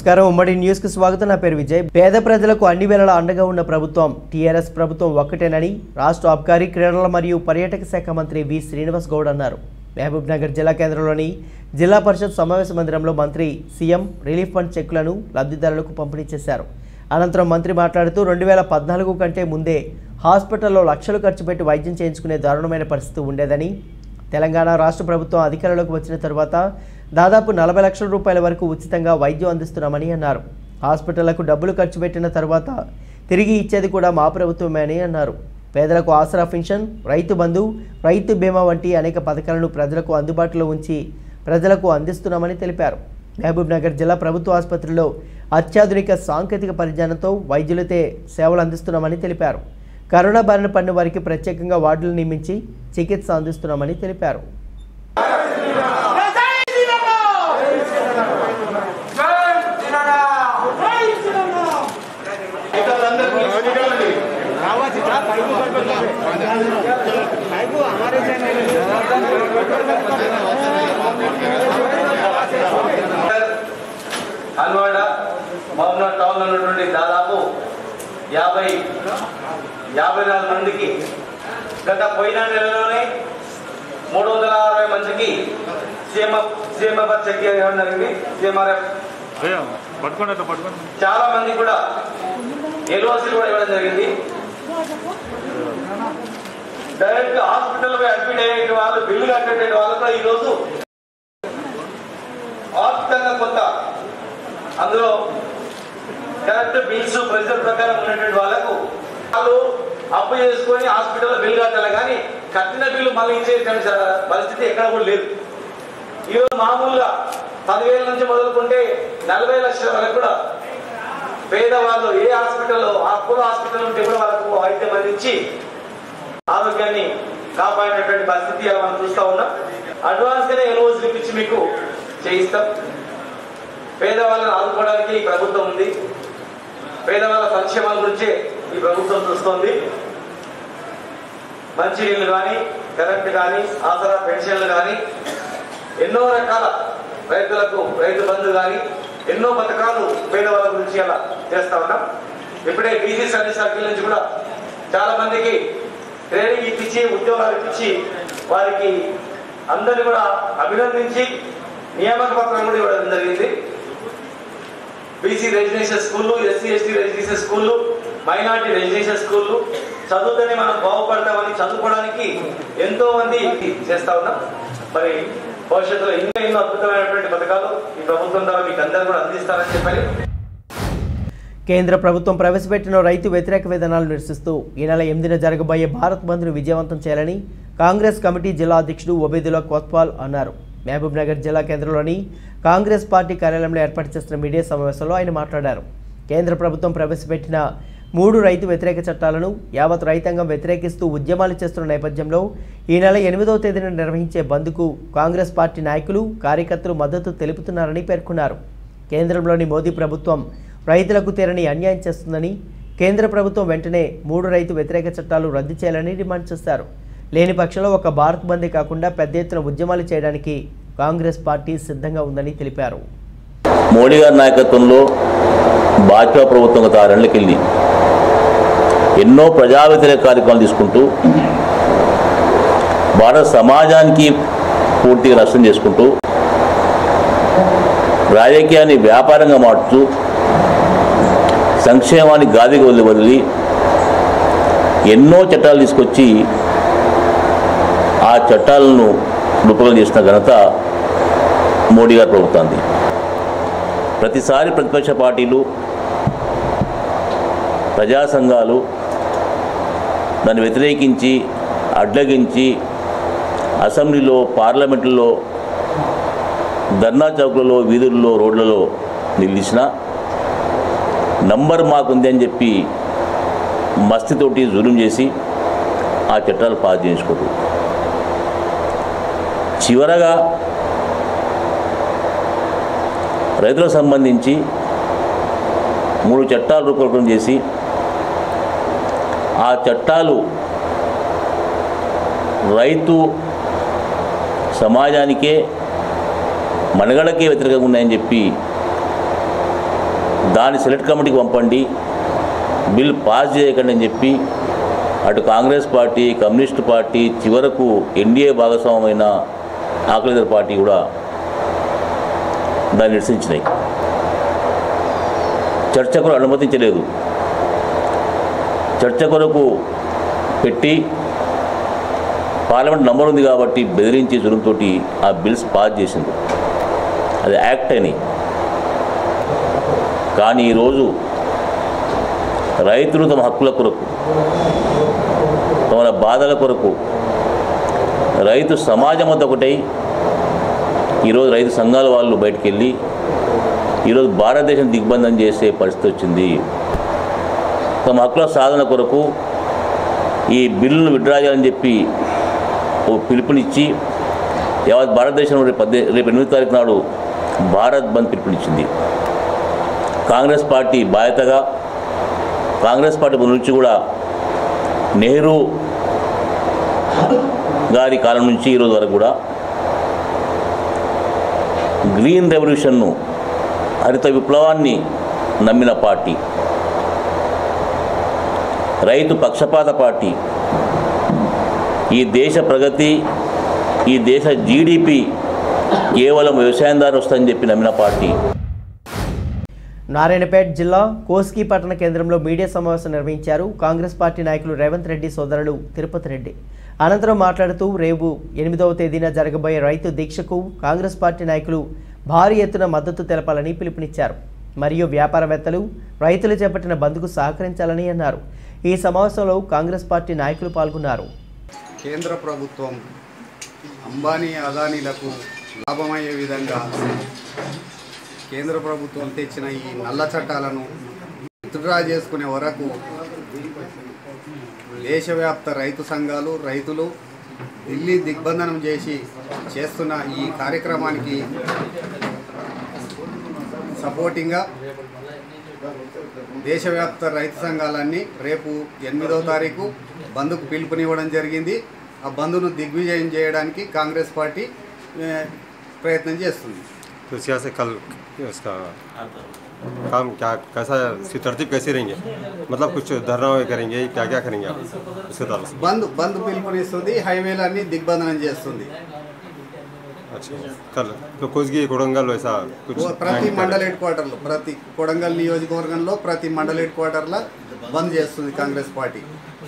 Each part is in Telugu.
నమస్కారం ఉమ్మడి న్యూస్ కు స్వాగతం నా పేరు విజయ్ పేద ప్రజలకు అన్ని వేళలా అండగా ఉన్న ప్రభుత్వం టీఆర్ఎస్ ప్రభుత్వం ఒక్కటేనని రాష్ట్ర అబ్కారీ క్రీడల మరియు పర్యాటక శాఖ మంత్రి వి శ్రీనివాస్ గౌడ్ అన్నారు మహబూబ్ నగర్ జిల్లా కేంద్రంలోని జిల్లా పరిషత్ సమావేశ మందిరంలో మంత్రి సీఎం రిలీఫ్ ఫండ్ చెక్కులను లబ్ధిదారులకు పంపిణీ చేశారు అనంతరం మంత్రి మాట్లాడుతూ రెండు వేల పద్నాలుగు కంటే ముందే హాస్పిటల్లో లక్షలు ఖర్చు పెట్టి వైద్యం చేయించుకునే దారుణమైన పరిస్థితి ఉండేదని తెలంగాణ రాష్ట్ర ప్రభుత్వం అధికారంలోకి వచ్చిన తరువాత దాదాపు నలభై లక్షల రూపాయల వరకు ఉచితంగా వైద్యం అందిస్తున్నామని అన్నారు హాస్పిటళ్లకు డబ్బులు ఖర్చు పెట్టిన తర్వాత తిరిగి ఇచ్చేది కూడా మా ప్రభుత్వమే అని అన్నారు పేదలకు ఆసరా పెన్షన్ రైతు బంధు రైతు బీమా వంటి అనేక పథకాలను ప్రజలకు అందుబాటులో ఉంచి ప్రజలకు అందిస్తున్నామని తెలిపారు మహబూబ్ నగర్ జిల్లా ప్రభుత్వ ఆసుపత్రిలో అత్యాధునిక సాంకేతిక పరిజ్ఞానంతో వైద్యులతే సేవలు అందిస్తున్నామని తెలిపారు కరోనా బారిన పడిన వారికి ప్రత్యేకంగా వార్డులు నియమించి చికిత్స అందిస్తున్నామని తెలిపారు హన్వాడ మహబూబ్నగర్ టౌన్ ఉన్నటువంటి దాదాపు యాభై యాభై నాలుగు మందికి గత పోయిన నెలలోనే మూడు వందల అరవై మందికి సీఎంఎఫ్ సీఎంఎఫ్ చెక్ చేయడం జరిగింది సీఎంఆర్ఎఫ్ అయ్యా పట్టుకోండి అట్లా పట్టుకోండి చాలా మంది కూడా ఎల్ఓసీలు కూడా ఇవ్వడం జరిగింది డైరెక్ట్ హాస్పిటల్ అడ్మిట్ అయ్యే వాళ్ళు బిల్లు కట్టేటువంటి వాళ్ళు కూడా ఈరోజు ఆర్థికంగా కొంత అందులో కరెక్ట్ బిల్స్ ప్రెజర్ ప్రకారం ఉన్నటువంటి వాళ్ళకు వాళ్ళు అప్పు చేసుకొని హాస్పిటల్లో బిల్లు కట్టాలి కానీ కట్టిన బిల్లు మళ్ళీ ఇచ్చేటువంటి పరిస్థితి ఎక్కడ కూడా లేదు ఈరోజు మామూలుగా పదివేల నుంచి మొదలుకుంటే నలభై లక్షల వరకు కూడా పేదవాళ్ళు ఏ హాస్పిటల్లో అప్పుల హాస్పిటల్ ఉంటే కూడా వాళ్ళకు వైద్యం అందించి ఆరోగ్యాన్ని కాపాడినటువంటి పరిస్థితి ఇలా మనం చూస్తా ఉన్నాం అడ్వాన్స్ గానే ఎన్ఓసీలు ఇప్పించి మీకు చేయిస్తాం పేదవాళ్ళని ఆదుకోవడానికి ఈ ప్రభుత్వం ఉంది పేదవాళ్ళ సంక్షేమాల గురించే ఈ ప్రభుత్వం చూస్తోంది మంచినీళ్ళు కానీ కరెంట్ కానీ ఆసరా పెన్షన్లు కానీ ఎన్నో రకాల రైతులకు రైతు బంధు కానీ ఎన్నో పథకాలు పేదవాళ్ళ గురించి అలా చేస్తా ఉన్నాం ఇప్పుడే బీసీ సర్వీస్ సర్కిల్ నుంచి కూడా చాలా మందికి ట్రైనింగ్ ఇప్పించి ఉద్యోగాలు ఇప్పించి వారికి అందరిని కూడా అభినందించి నియామక పత్రం కూడా ఇవ్వడం జరిగింది బీసీ రెసిడెన్షియల్ స్కూళ్ళు ఎస్సీ ఎస్టీ రెసిడెన్షియల్ స్కూళ్ళు మైనార్టీ రెసిడెన్షియల్ స్కూళ్ళు చదువుతోనే మనం బాగుపడతామని చదువుకోవడానికి ఎంతో మంది చేస్తా ఉన్నాం మరి భవిష్యత్తులో ఇంకా ఎన్నో అద్భుతమైనటువంటి పథకాలు ఈ ప్రభుత్వం ద్వారా మీకు అందరూ కూడా అందిస్తారని చెప్పని కేంద్ర ప్రభుత్వం ప్రవేశపెట్టిన రైతు వ్యతిరేక విధానాలు నిరసిస్తూ ఈ నెల ఎనిమిదిన జరగబోయే భారత్ బంద్ను విజయవంతం చేయాలని కాంగ్రెస్ కమిటీ జిల్లా అధ్యక్షుడు ఒబేదుల్లా కోత్వాల్ అన్నారు మహబూబ్ నగర్ జిల్లా కేంద్రంలోని కాంగ్రెస్ పార్టీ కార్యాలయంలో ఏర్పాటు చేసిన మీడియా సమావేశంలో ఆయన మాట్లాడారు కేంద్ర ప్రభుత్వం ప్రవేశపెట్టిన మూడు రైతు వ్యతిరేక చట్టాలను యావత్ రైతాంగం వ్యతిరేకిస్తూ ఉద్యమాలు చేస్తున్న నేపథ్యంలో ఈ నెల ఎనిమిదవ తేదీన నిర్వహించే బంద్కు కాంగ్రెస్ పార్టీ నాయకులు కార్యకర్తలు మద్దతు తెలుపుతున్నారని పేర్కొన్నారు కేంద్రంలోని మోదీ ప్రభుత్వం రైతులకు తీరని అన్యాయం చేస్తుందని కేంద్ర ప్రభుత్వం వెంటనే మూడు రైతు వ్యతిరేక చట్టాలు రద్దు చేయాలని డిమాండ్ చేశారు లేని పక్షంలో ఒక భారత్ బందే కాకుండా పెద్ద ఎత్తున ఉద్యమాలు చేయడానికి కాంగ్రెస్ పార్టీ సిద్ధంగా ఉందని తెలిపారు మోడీ గారి నాయకత్వంలో భాజపా ప్రభుత్వం గత ఆరేళ్లకి వెళ్ళి ఎన్నో ప్రజా వ్యతిరేక కార్యక్రమాలు తీసుకుంటూ భారత సమాజానికి పూర్తిగా నష్టం చేసుకుంటూ రాజకీయాన్ని వ్యాపారంగా మార్చుతూ సంక్షేమాన్ని గాదికి వదిలి వదిలి ఎన్నో చట్టాలు తీసుకొచ్చి ఆ చట్టాలను రూపకం చేసిన ఘనత మోడీ గారి ప్రభుత్వాన్ని ప్రతిసారి ప్రతిపక్ష పార్టీలు ప్రజా సంఘాలు దాన్ని వ్యతిరేకించి అడ్లగించి అసెంబ్లీలో పార్లమెంట్లో ధర్నా చౌకులలో వీధుల్లో రోడ్లలో నిలిచిన నంబర్ మాకుంది అని చెప్పి మస్తితోటి జూలం చేసి ఆ చట్టాలు పాస్ చేయించుకోరు చివరగా రైతులకు సంబంధించి మూడు చట్టాలు రూపకల్పన చేసి ఆ చట్టాలు రైతు సమాజానికే మనుగడకే వ్యతిరేకంగా ఉన్నాయని చెప్పి దాన్ని సెలెక్ట్ కమిటీకి పంపండి బిల్ పాస్ చేయకండి అని చెప్పి అటు కాంగ్రెస్ పార్టీ కమ్యూనిస్ట్ పార్టీ చివరకు ఎన్డీఏ భాగస్వామ్యమైన ఆకలిదర్ పార్టీ కూడా దాన్ని నిరసించినాయి చర్చ కూడా అనుమతించలేదు చర్చ కొరకు పెట్టి పార్లమెంట్ నంబర్ ఉంది కాబట్టి బెదిరించి జురంతో ఆ బిల్స్ పాస్ చేసింది అది యాక్ట్ అని కానీ ఈరోజు రైతులు తమ హక్కుల కొరకు తమ బాధల కొరకు రైతు సమాజం వద్ద ఒకటై ఈరోజు రైతు సంఘాల వాళ్ళు బయటికి వెళ్ళి ఈరోజు భారతదేశం దిగ్బంధం చేసే పరిస్థితి వచ్చింది తమ హక్కుల సాధన కొరకు ఈ బిల్లును విడ్డ్రా చేయాలని చెప్పి ఓ పిలుపునిచ్చి యావత్ భారతదేశంలో రేపు పద్దె రేపు ఎనిమిది తారీఖు నాడు భారత్ బంద్ పిలుపునిచ్చింది కాంగ్రెస్ పార్టీ బాధ్యతగా కాంగ్రెస్ పార్టీ నుంచి కూడా నెహ్రూ గారి కాలం నుంచి ఈరోజు వరకు కూడా గ్రీన్ రెవల్యూషన్ను హరిత విప్లవాన్ని నమ్మిన పార్టీ రైతు పక్షపాత పార్టీ ఈ దేశ ప్రగతి ఈ దేశ జీడిపి కేవలం వ్యవసాయం ద్వారా వస్తుందని చెప్పి నమ్మిన పార్టీ నారాయణపేట జిల్లా కోస్కి పట్టణ కేంద్రంలో మీడియా సమావేశం నిర్వహించారు కాంగ్రెస్ పార్టీ నాయకులు రేవంత్ రెడ్డి సోదరులు తిరుపతి రెడ్డి అనంతరం మాట్లాడుతూ రేపు ఎనిమిదవ తేదీన జరగబోయే రైతు దీక్షకు కాంగ్రెస్ పార్టీ నాయకులు భారీ ఎత్తున మద్దతు తెలపాలని పిలుపునిచ్చారు మరియు వ్యాపారవేత్తలు రైతులు చేపట్టిన బంద్కు సహకరించాలని అన్నారు ఈ సమావేశంలో కాంగ్రెస్ పార్టీ నాయకులు పాల్గొన్నారు కేంద్ర ప్రభుత్వం అంబానీ అదానీలకు లాభమయ్యే విధంగా కేంద్ర ప్రభుత్వం తెచ్చిన ఈ నల్ల చట్టాలను విత్డ్రా చేసుకునే వరకు దేశవ్యాప్త రైతు సంఘాలు రైతులు ఢిల్లీ దిగ్బంధనం చేసి చేస్తున్న ఈ కార్యక్రమానికి సపోర్టింగ్గా దేశవ్యాప్త రైతు సంఘాలన్నీ రేపు ఎనిమిదవ తారీఖు బంద్కు పిలుపునివ్వడం జరిగింది ఆ బంద్ను దిగ్విజయం చేయడానికి కాంగ్రెస్ పార్టీ ఏ, ప్రయత్నం చేస్తుంది तो इस यहाँ से कल उसका काम क्या कैसा इसकी तरतीब कैसी रहेंगे मतलब कुछ धरना वगैरह करेंगे क्या क्या करेंगे आप उसके तरफ से బంద్ బంద్ పిలుపునిస్తుంది హైవేలన్నీ దిగ్బంధనం చేస్తుంది अच्छा कल तो कोसगी कोडंगल वैसा कुछ ఓ- ప్రతి plan మండల करें। హెడ్ క్వార్టర్లో ప్రతి కొడంగల్ నియోజకవర్గంలో ప్రతి మండల హెడ్ క్వార్టర్లో బంద్ చేస్తుంది కాంగ్రెస్ పార్టీ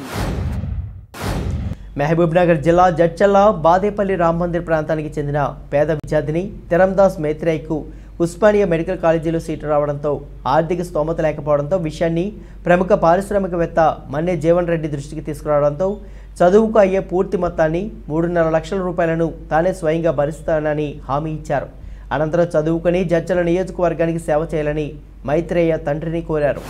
మహబూబ్ నగర్ జిల్లా జడ్చల్ల బాదేపల్లి రామ్ మందిర్ ప్రాంతానికి చెందిన పేద విద్యార్థిని తెరందాస్ మేత్రేయ్కు ఉస్మానియా మెడికల్ కాలేజీలో సీటు రావడంతో ఆర్థిక స్తోమత లేకపోవడంతో విషయాన్ని ప్రముఖ పారిశ్రామికవేత్త మన్నే జీవన్ రెడ్డి దృష్టికి తీసుకురావడంతో చదువుకు అయ్యే పూర్తి మొత్తాన్ని మూడున్నర లక్షల రూపాయలను తానే స్వయంగా భరిస్తానని హామీ ఇచ్చారు అనంతరం చదువుకొని జడ్చల నియోజకవర్గానికి సేవ చేయాలని మైత్రేయ తండ్రిని కోరారు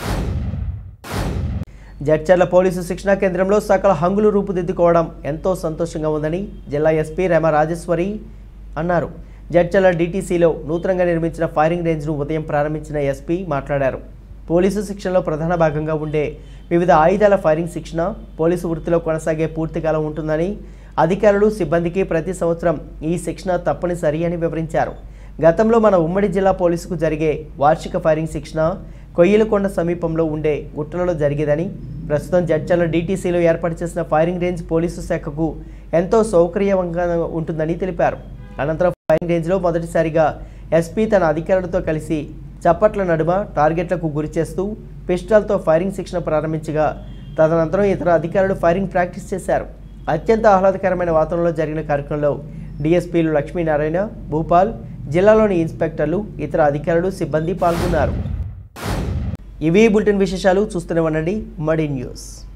జడ్చర్ల పోలీసు శిక్షణా కేంద్రంలో సకల హంగులు రూపుదిద్దుకోవడం ఎంతో సంతోషంగా ఉందని జిల్లా ఎస్పీ రమ రాజేశ్వరి అన్నారు జడ్చర్ల డీటీసీలో నూతనంగా నిర్మించిన ఫైరింగ్ రేంజ్ను ఉదయం ప్రారంభించిన ఎస్పీ మాట్లాడారు పోలీసు శిక్షణలో ప్రధాన భాగంగా ఉండే వివిధ ఆయుధాల ఫైరింగ్ శిక్షణ పోలీసు వృత్తిలో కొనసాగే పూర్తికాలం ఉంటుందని అధికారులు సిబ్బందికి ప్రతి సంవత్సరం ఈ శిక్షణ తప్పనిసరి అని వివరించారు గతంలో మన ఉమ్మడి జిల్లా పోలీసుకు జరిగే వార్షిక ఫైరింగ్ శిక్షణ కొయ్యలకొండ సమీపంలో ఉండే గుట్టలలో జరిగేదని ప్రస్తుతం జడ్చర్ల డీటీసీలో ఏర్పాటు చేసిన ఫైరింగ్ రేంజ్ పోలీసు శాఖకు ఎంతో సౌకర్యంగా ఉంటుందని తెలిపారు అనంతరం ఫైరింగ్ రేంజ్లో మొదటిసారిగా ఎస్పీ తన అధికారులతో కలిసి చప్పట్ల నడుమ టార్గెట్లకు గురి చేస్తూ పిస్టల్తో ఫైరింగ్ శిక్షణ ప్రారంభించగా తదనంతరం ఇతర అధికారులు ఫైరింగ్ ప్రాక్టీస్ చేశారు అత్యంత ఆహ్లాదకరమైన వాతావరణంలో జరిగిన కార్యక్రమంలో డీఎస్పీలు లక్ష్మీనారాయణ భూపాల్ జిల్లాలోని ఇన్స్పెక్టర్లు ఇతర అధికారులు సిబ్బంది పాల్గొన్నారు ఇవి బులెటిన్ విశేషాలు చూస్తూనే ఉండండి మడి న్యూస్